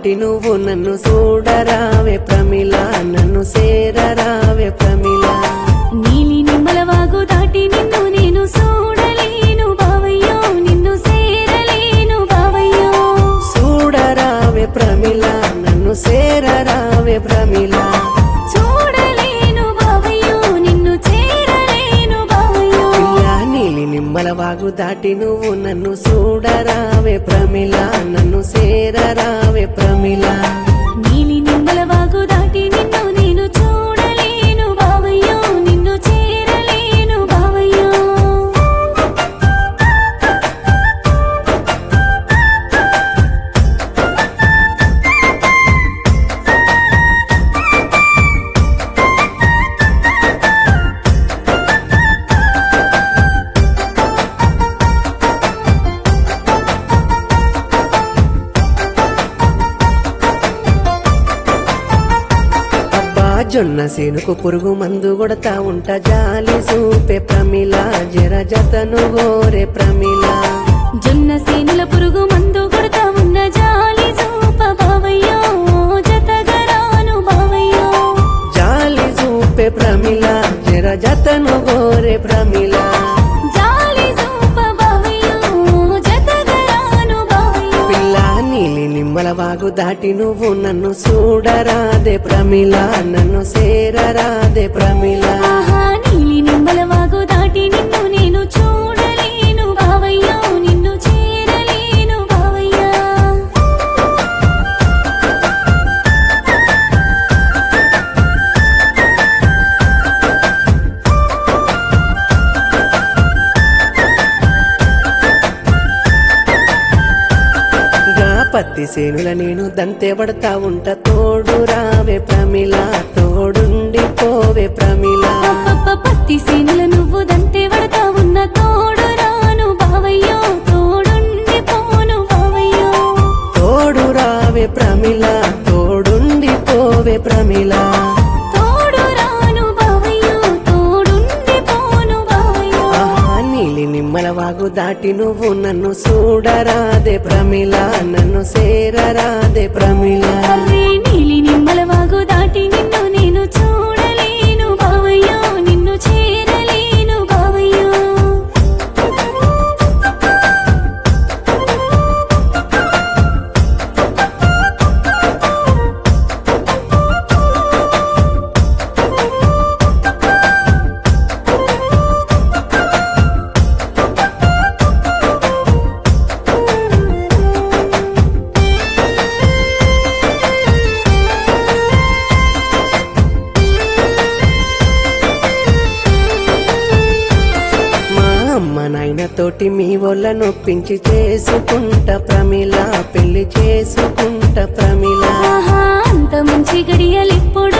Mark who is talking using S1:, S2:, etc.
S1: దాటి నువ్వు నన్ను చూడరావే ప్రమిళ నన్ను సేరరావే ప్రమిళ
S2: నీలి నిమ్మల వాగు దాటి నిన్ను నేను చూడలేను బావయ్యో నిన్ను సేరలేను బావయ్యో
S1: చూడరావే ప్రమిళ నన్ను సేరరావే ప్రమిళ
S2: చూడలేను బావయ్యో నిన్ను చేరలేను బావయ్యో
S1: పిల్ల నీలి నిమ్మల వాగు దాటి నువ్వు నన్ను చూడరావే ప్రమిళ నన్ను సేరరావే ప్రమిళ
S2: నీలి నిమ్మల వాగు దాటి నిన్ను నేను చూడలేను బావయ్యో నిన్ను చేరలేను బావయ్యో
S1: అబ్బా జొన్న సేనుకు పురుగు మందు కొడతా ఉంట జాలి చూపే ప్రమిళ జర జతను గోరే ప్రమిళ
S2: జొన్న సేనుల పురుగు మందు కొడతా ఉన్న జాలి చూప బావయ్యో జతగరాను బావయ్యో
S1: జాలి చూపే ప్రమిళ జర జతను గోరే ప్రమిళ
S2: జాలి చూప బావయ్యో జతగరాను బావయ్యో
S1: పిల్ల నీలి నిమ్మల వాగు దాటి నువ్వు నన్ను చూడరాదే ప్రమిళ నన్ను సేరరాదే ప్రమిళ
S2: ఆహా నీలి నిమ్మల వాగు దాటి నిన్ను నేను చూడలేను బావయ్యో నిన్ను చేరలేను బావయ్యా
S1: గా పత్తి సేనుల నేను దంతే పడతా ఉంట తోడు రావే ప్రమిళ తోడుండి పోవే ప్రమిళ
S2: అప్పప్ప పత్తి సీనుల నువ్వు దంతే వడతా ఉన్న తోడు రాను బావయ్యో తోడుండి పోను బావయ్యో
S1: తోడు రావే ప్రమిళ తోడుండి పోవే ప్రమిళ
S2: తోడు రాను బావయ్యో తోడుండి పోను బావయ్యో
S1: ఆహా నీలి నిమ్మల వాగు దాటి నువ్వు నన్ను చూడరాదే ప్రమిళ నన్ను సేరరాదే ప్రమిళ
S2: అర్రే నీలి నిమ్మల వాగు దాటి నిన్ను నేను చూడలేను బావయ్యో నిన్ను చేరలేను బావయ్యో
S1: మా అమ్మ నాయన తోటి మీ వల్ల నొప్పించి చేసుకుంట ప్రమిళ పెళ్లి చేసుకుంట ప్రమిళ
S2: ఆహా అంత మంచి గడియలిప్పుడు